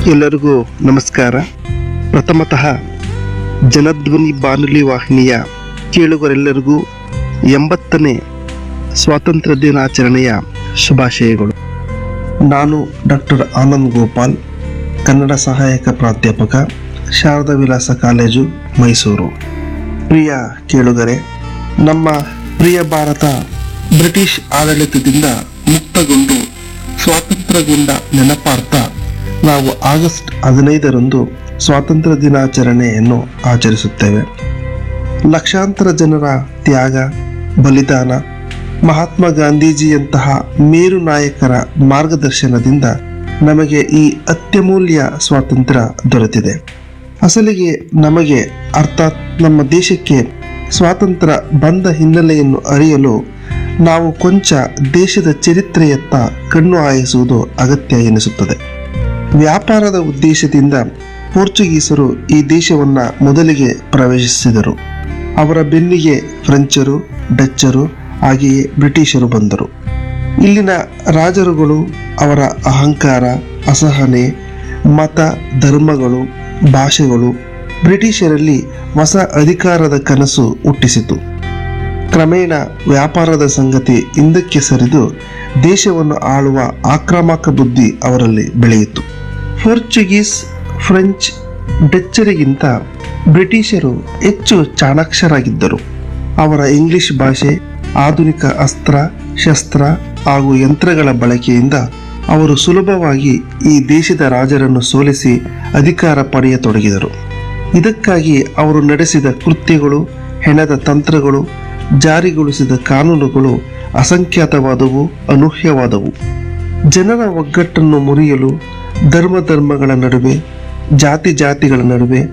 ಎಲ್ಲರಿಗೂ ನಮಸ್ಕಾರ ಪ್ರಥಮತಃ ಜನಧ್ವನಿ ಬಾನುಲಿ ವಾಹಿನಿಯ ಕೇಳುಗರೆಲ್ಲರಿಗೂ ಎಂಬತ್ತನೇ ಸ್ವಾತಂತ್ರ್ಯ ದಿನಾಚರಣೆಯ ಶುಭಾಶಯಗಳು ನಾನು ಡಾಕ್ಟರ್ ಆನಂದ್ ಗೋಪಾಲ್ ಕನ್ನಡ ಸಹಾಯಕ ಪ್ರಾಧ್ಯಾಪಕ ಶಾರದಾ ವಿಲಾಸ ಕಾಲೇಜು ಮೈಸೂರು ಪ್ರಿಯ ಕೇಳುಗರೆ ನಮ್ಮ ಪ್ರಿಯ ಭಾರತ ಬ್ರಿಟಿಷ್ ಆಡಳಿತದಿಂದ ಮುಕ್ತಗೊಂಡು ಸ್ವಾತಂತ್ರ್ಯಗೊಂಡ ನೆನಪಾರ್ಥ ನಾವು ಆಗಸ್ಟ್ ಹದಿನೈದರಂದು ಸ್ವಾತಂತ್ರ್ಯ ದಿನಾಚರಣೆಯನ್ನು ಆಚರಿಸುತ್ತೇವೆ ಲಕ್ಷಾಂತರ ಜನರ ತ್ಯಾಗ ಬಲಿದಾನ ಮಹಾತ್ಮ ಗಾಂಧೀಜಿಯಂತಹ ಮೇರು ನಾಯಕರ ಮಾರ್ಗದರ್ಶನದಿಂದ ನಮಗೆ ಈ ಅತ್ಯಮೂಲ್ಯ ಸ್ವಾತಂತ್ರ್ಯ ದೊರೆತಿದೆ ಅಸಲಿಗೆ ನಮಗೆ ಅರ್ಥಾತ್ ನಮ್ಮ ದೇಶಕ್ಕೆ ಸ್ವಾತಂತ್ರ್ಯ ಬಂದ ಹಿನ್ನೆಲೆಯನ್ನು ಅರಿಯಲು ನಾವು ಕೊಂಚ ದೇಶದ ಚರಿತ್ರೆಯತ್ತ ಕಣ್ಣು ಹಾಯಿಸುವುದು ಅಗತ್ಯ ಎನಿಸುತ್ತದೆ ವ್ಯಾಪಾರದ ಉದ್ದೇಶದಿಂದ ಪೋರ್ಚುಗೀಸರು ಈ ದೇಶವನ್ನ ಮೊದಲಿಗೆ ಪ್ರವೇಶಿಸಿದರು ಅವರ ಬೆನ್ನಿಗೆ ಫ್ರೆಂಚರು ಡಚ್ಚರು ಹಾಗೆಯೇ ಬ್ರಿಟಿಷರು ಬಂದರು ಇಲ್ಲಿನ ರಾಜರುಗಳು ಅವರ ಅಹಂಕಾರ ಅಸಹನೆ ಮತ ಧರ್ಮಗಳು ಭಾಷೆಗಳು ಬ್ರಿಟಿಷರಲ್ಲಿ ಹೊಸ ಅಧಿಕಾರದ ಕನಸು ಹುಟ್ಟಿಸಿತು ಕ್ರಮೇಣ ವ್ಯಾಪಾರದ ಸಂಗತಿ ಹಿಂದಕ್ಕೆ ಸರಿದು ದೇಶವನ್ನು ಆಳುವ ಆಕ್ರಮಕ ಬುದ್ಧಿ ಅವರಲ್ಲಿ ಬೆಳೆಯಿತು ಪೋರ್ಚುಗೀಸ್ ಫ್ರೆಂಚ್ ಡಚ್ಚರಿಗಿಂತ ಬ್ರಿಟಿಷರು ಹೆಚ್ಚು ಚಾಣಾಕ್ಷರಾಗಿದ್ದರು ಅವರ ಇಂಗ್ಲಿಷ್ ಭಾಷೆ ಆಧುನಿಕ ಅಸ್ತ್ರ ಶಸ್ತ್ರ ಹಾಗೂ ಯಂತ್ರಗಳ ಬಳಕೆಯಿಂದ ಅವರು ಸುಲಭವಾಗಿ ಈ ದೇಶದ ರಾಜರನ್ನು ಸೋಲಿಸಿ ಅಧಿಕಾರ ಪಡೆಯತೊಡಗಿದರು ಇದಕ್ಕಾಗಿ ಅವರು ನಡೆಸಿದ ಕೃತ್ಯಗಳು ಹೆಣದ ತಂತ್ರಗಳು ಜಾರಿಗೊಳಿಸಿದ ಕಾನೂನುಗಳು ಅಸಂಖ್ಯಾತವಾದವು ಅನೂಹ್ಯವಾದವು ಜನರ ಒಗ್ಗಟ್ಟನ್ನು ಮುರಿಯಲು ಧರ್ಮ ಧರ್ಮಗಳ ನಡುವೆ ಜಾತಿ ಜಾತಿಗಳ ನಡುವೆ